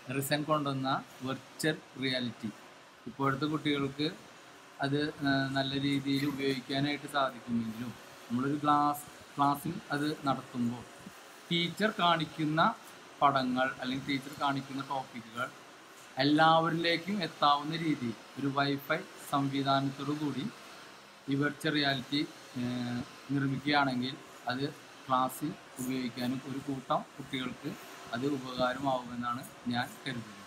resent കൊണ്ടുവന്ന virtual reality ഇപ്പോഴത്തെ കുട്ടികൾക്ക് അത് ആ, നല്ല രീതിയിൽ ഉപയോഗിക്കാനായിട്ട് സാധിക്കുമെങ്കിലും നമ്മളൊരു ക്ലാസ് ക്ലാസ്സിൽ അത് നടത്തുമ്പോൾ ടീച്ചർ കാണിക്കുന്ന പടങ്ങൾ അല്ലെങ്കിൽ ടീച്ചർ കാണിക്കുന്ന ടോപ്പിക്കുകൾ എല്ലാവരിലേക്കും എത്താവുന്ന രീതിയിൽ ഒരു വൈഫൈ സംവിധാനത്തോടു കൂടി ഈ വെർച്വൽ റിയാലിറ്റി നിർമ്മിക്കുകയാണെങ്കിൽ അത് ക്ലാസ്സിൽ ഉപയോഗിക്കാനും ഒരു കൂട്ടം കുട്ടികൾക്ക് അത് ഉപകാരമാവുമെന്നാണ് ഞാൻ കരുതുന്നത്